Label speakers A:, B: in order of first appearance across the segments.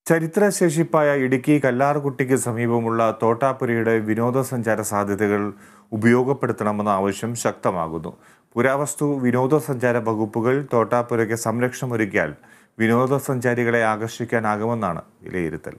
A: ചരിത്രശേഷിപ്പായ ഇടുക്കി കല്ലാർകുട്ടിക്ക് സമീപമുള്ള തോട്ടാപുരയുടെ വിനോദസഞ്ചാര സാധ്യതകൾ ഉപയോഗപ്പെടുത്തണമെന്ന ആവശ്യം ശക്തമാകുന്നു പുരാവസ്തു വിനോദസഞ്ചാര വകുപ്പുകൾ തോട്ടാപുരയ്ക്ക് സംരക്ഷണമൊരുക്കിയാൽ വിനോദസഞ്ചാരികളെ ആകർഷിക്കാനാകുമെന്നാണ് വിലയിരുത്തൽ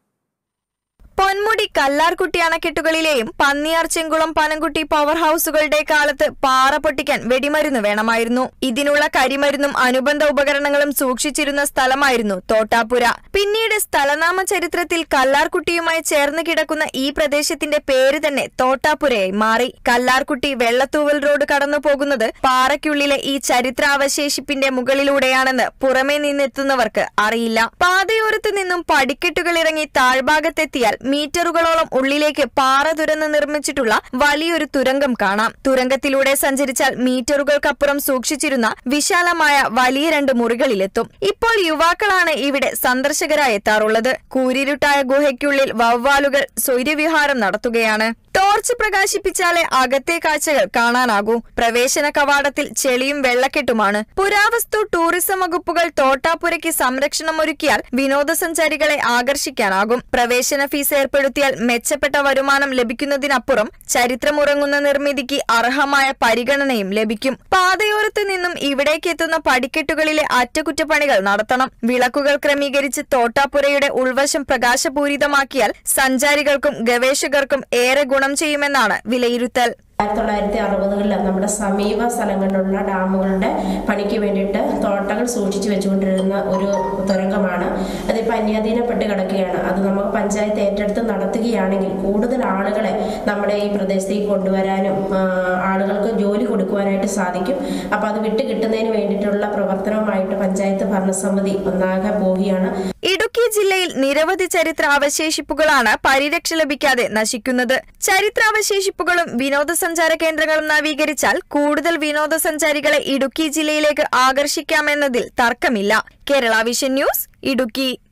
B: പൊന്മുടി കല്ലാർകുട്ടി അണക്കെട്ടുകളിലെയും പന്നിയാർ ചെങ്കുളം പനംകുട്ടി പവർ ഹൌസുകളുടെ കാലത്ത് പാറ പൊട്ടിക്കാൻ വെടിമരുന്ന് വേണമായിരുന്നു ഇതിനുള്ള കരിമരുന്നും അനുബന്ധ ഉപകരണങ്ങളും സൂക്ഷിച്ചിരുന്ന സ്ഥലമായിരുന്നു തോട്ടാപുര പിന്നീട് സ്ഥലനാമ ചരിത്രത്തിൽ കല്ലാർകുട്ടിയുമായി ചേർന്ന് കിടക്കുന്ന ഈ പ്രദേശത്തിന്റെ പേര് തന്നെ തോട്ടാപുരയായി മാറി കല്ലാർകുട്ടി വെള്ളത്തൂവൽ റോഡ് കടന്നു പോകുന്നത് പാറയ്ക്കുള്ളിലെ ഈ ചരിത്രാവശേഷിപ്പിന്റെ മുകളിലൂടെയാണെന്ന് പുറമേ നിന്നെത്തുന്നവർക്ക് അറിയില്ല പാതയോരത്തു നിന്നും പടിക്കെട്ടുകൾ ഇറങ്ങി താഴ്ഭാഗത്തെത്തിയാൽ മീറ്ററുകളോളം ഉള്ളിലേക്ക് പാറ തുരന്ന് നിർമ്മിച്ചിട്ടുള്ള വലിയൊരു തുരങ്കം കാണാം തുരങ്കത്തിലൂടെ സഞ്ചരിച്ചാൽ മീറ്ററുകൾക്കപ്പുറം സൂക്ഷിച്ചിരുന്ന വിശാലമായ വലിയ രണ്ട് മുറികളിലെത്തും ഇപ്പോൾ യുവാക്കളാണ് ഇവിടെ സന്ദർശകരായി എത്താറുള്ളത് കൂരിരുട്ടായ ഗുഹയ്ക്കുള്ളിൽ വവ്വാലുകൾ സ്വൈര്യവിഹാരം നടത്തുകയാണ് ടോർച്ച് പ്രകാശിപ്പിച്ചാലേ അകത്തെ കാഴ്ചകൾ കാണാനാകൂ പ്രവേശന കവാടത്തിൽ ചെളിയും വെള്ളക്കെട്ടുമാണ് പുരാവസ്തു ടൂറിസം വകുപ്പുകൾ തോട്ടാപുരയ്ക്ക് സംരക്ഷണം ഒരുക്കിയാൽ വിനോദസഞ്ചാരികളെ ആകർഷിക്കാനാകും പ്രവേശന ഫീസ് ഏർപ്പെടുത്തിയാൽ മെച്ചപ്പെട്ട വരുമാനം ലഭിക്കുന്നതിനപ്പുറം ചരിത്രമുറങ്ങുന്ന നിർമ്മിതിക്ക് അർഹമായ പരിഗണനയും ലഭിക്കും പാതയോരത്ത് നിന്നും ഇവിടേക്ക് എത്തുന്ന പടിക്കെട്ടുകളിലെ അറ്റകുറ്റപ്പണികൾ നടത്തണം വിളക്കുകൾ ക്രമീകരിച്ച് തോട്ടാപുരയുടെ ഉൾവശം പ്രകാശപൂരിതമാക്കിയാൽ സഞ്ചാരികൾക്കും ഗവേഷകർക്കും ഏറെ ഗുണം ചെയ്യുമെന്നാണ് വിലയിരുത്തൽ
C: ആയിരത്തി തൊള്ളായിരത്തി അറുപതുകളിൽ നമ്മുടെ സമീപ സ്ഥലങ്ങളിലുള്ള ഡാമുകളുടെ പണിക്ക് വേണ്ടിയിട്ട് തോട്ടങ്ങൾ സൂക്ഷിച്ചു വെച്ചുകൊണ്ടിരുന്ന ഒരു തുരങ്കമാണ് അതിപ്പോൾ അന്യാധീനപ്പെട്ട് കിടക്കുകയാണ് അത് നമുക്ക് പഞ്ചായത്ത് ഏറ്റെടുത്ത് നടത്തുകയാണെങ്കിൽ കൂടുതൽ ആളുകളെ നമ്മുടെ ഈ പ്രദേശത്തേക്ക് കൊണ്ടുവരാനും ആ, ആളുകൾക്ക് ജോലി കൊടുക്കുവാനായിട്ട് സാധിക്കും അപ്പോൾ അത് വിട്ട് കിട്ടുന്നതിന് വേണ്ടിയിട്ടുള്ള പ്രവർത്തനവുമായിട്ട് പഞ്ചായത്ത് ഭരണസമിതി ഒന്നാകെ പോവുകയാണ്
B: ഇടുക്കി ജില്ലയിൽ നിരവധി ചരിത്ര അവശേഷിപ്പുകളാണ് പരിരക്ഷ ലഭിക്കാതെ നശിക്കുന്നത് ചരിത്രാവശേഷിപ്പുകളും വിനോദസഞ്ചാര കേന്ദ്രങ്ങളും നവീകരിച്ചാൽ കൂടുതൽ വിനോദസഞ്ചാരികളെ ഇടുക്കി ജില്ലയിലേക്ക് ആകർഷിക്കാമെന്നതിൽ തർക്കമില്ല കേരള വിഷൻ ന്യൂസ് ഇടുക്കി